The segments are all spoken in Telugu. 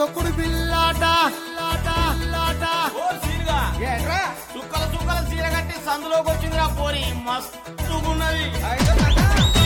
తొక్కుడు బిల్లాట బిల్లాట, బిల్లాట. ఓ సీనుగా ఏంట్రా? చుక్కల చుక్కల సీర కట్టి సందులోకి వచ్చిందిరా పోరి మస్తుగున్నది అయితే కథ.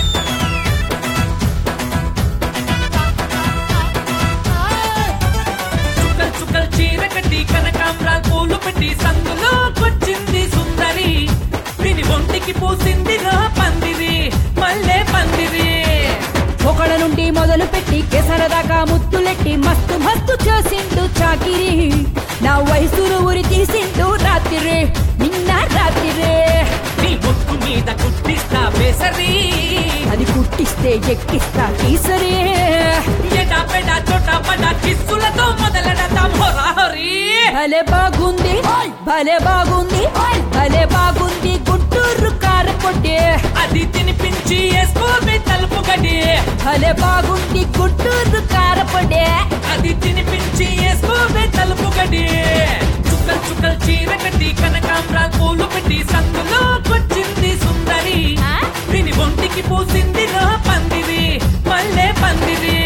చుక్కల్ చుక్కల్ చీర కట్టి కనకాంబరాలు పూలు పెట్టి సందులో కొచ్చింది సుందరి దీని ఒంటికి పూసిందిగా పందిరి మల్లె పందిరి ఒకళ్ళ నుండి మొదలు పెట్టి కేసరదాకా ముత్తులెట్టి మస్తు మస్తు చేసిండు చాకిరి నా వయసును ఉరి తీసిండు రాత్రి నిన్న రాత్రి నీ ముక్కు మీద కుట్టిస్తా బేసరి అది కుట్టిస్తే ఎక్కిస్తా తీసరే ఎడా పెడా చోటా పడా కిస్సులతో మొదలెడతాం హోరా హోరీ భలే బాగుంది భలే బాగుంది భలే బాగుంది గుంటూరు కారపొట్టి అది తినిపించి వేసుకోవే తలుపు గడి భలే బాగుంది గుంటూరు కారపొడి అది తినిపించి వేసుకోవే తలుపు గడి చుక్కల్ చుక్కల్ చీర కట్టి కనకాంబరాలు పూలు పెట్టి సందులో కొచ్చింది సుందరి ఆ? దీని ఒంటికి పూసిందిగా పందిరి మల్లె పందిరి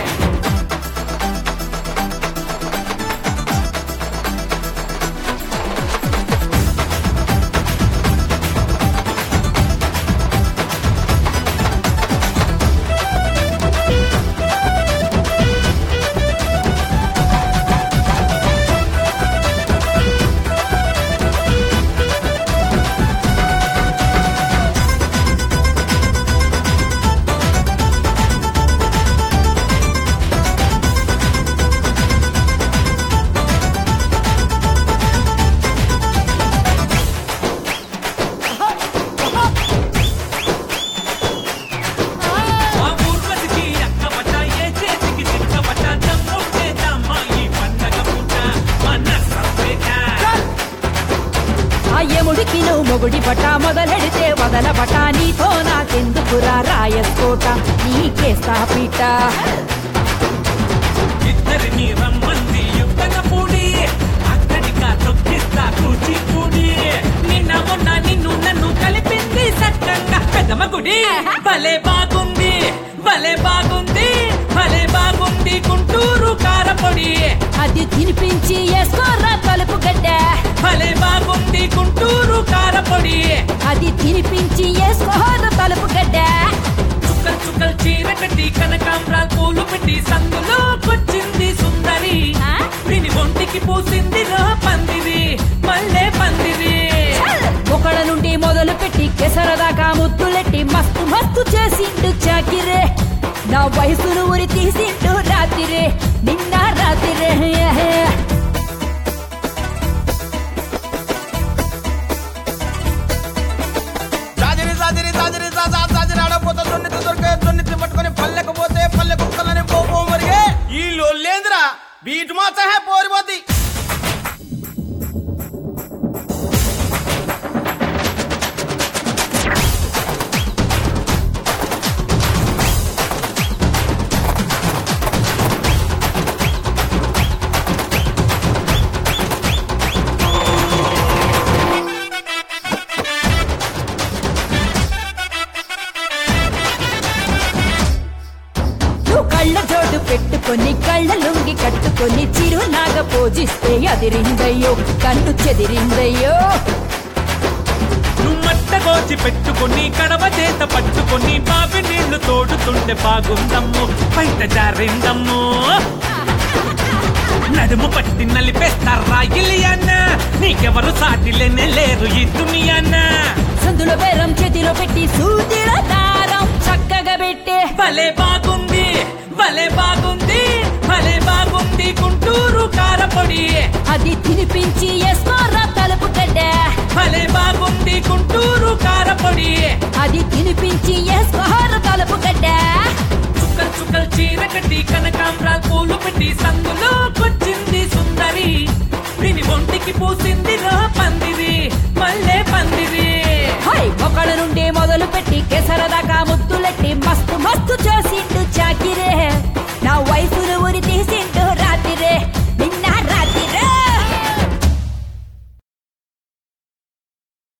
ఆ ఊర్వశికి అక్కబట్ట, ఏ చేతికి చిక్కబట్ట, దమ్ముంటే దమ్మ ఈ పండగ పూట మన సభ్యత. ఆ యముడికి నువ్వు మొగుడి పట మొదలెడితే వదల పట నీతో నాకెందుకురా రాయస్కోట నీకేస్తా పీట ఇద్దరిని రమ్మంది యుద్ధన పూడి అక్కడిగా తొక్కిస్తా కూచిపూడి నిన్న మొన్న నిన్ను నన్ను కలిపింది సక్కంగా పెద్దమ్మ గుడి భలే బాగుంది భలే బాగుంది భలే బాగుంది గుంటూరు కారపొడి అది తినిపించి వేసుకోరా తలుపు గడ్డ భలే బాగుంది గుంటూరు కారపొడి అది తినిపించి వేసుకోరా తలుపు గడ్డ చుక్కల్ చుక్కల్ చీర కట్టి కనకాంబరాలు పూలు పెట్టి సందులో కొచ్చింది సుందరి ఆ? దీని ఒంటికి పూసిందిగా పందిరి మల్లె పందిరి ఒకళ్ళ నుండి మొదలు పెట్టి కేసరదాకా ముద్దులెట్టి మస్తు మస్తు చేసిండు చాకిరే నా వయసును ఉరి తీసిండు రాత్రి నిన్న రాత్రి జాజిరి జాజిరి జాజిరి జాజా జాజిరి ఆడపోతే దొన్నితి దొరికే దొన్నితి పట్టుకొని పల్లెకు పోతే పల్లె కుక్కలని పోపో మరిగే ఈ లొల్లేంద్రా బీట్ మాత్రం హే పోరిపోద్ది నువ్వు కళ్ళ జోడు పెట్టుకొని కళ్ళ లుంగి కట్టుకొని చిరునాగ పూజిస్తే అదిరిందయ్యో కన్ను చెదిరిందయ్యో నువ్వు మట్టగోచి పెట్టుకొని కడవ చేత పట్టుకొని బావి నీళ్లు తోడుతుంటే బాగుందమ్ము బయట జారిందమ్ము నడుము పట్టి నలిపేస్తారా ఇలియన్న నీకెవరు సాటిలేనే లేరు ఈ దునియాన్న సందులో బేరం చేతిలో పెట్టి సూదిలో దారం చక్కగా పెట్టే భలే బాగుంది భలే బాగుంది భలే బాగుంది గుంటూరు కారపొడి అది తినిపించి వేసుకోరా తలుపు గడ్డ భలే బాగుంది గుంటూరు కారపొడి అది తినిపించి వేసుకోరా తలుపు గడ్డ చుక్కల్ చుక్కల్ చీర కట్టి కనకాంబరాలు పూలు పెట్టి సందులో కొచ్చింది సుందరి దీని ఒంటికి పూసిందిగా పందిరి మల్లె పందిరి హై ఒకళ్ళ నుండి మొదలు పెట్టి కేసరదాకా ముద్దులెట్టి మస్తు మస్తు చేసిండు చాకిరే నా వయసును ఉరి తీసిండు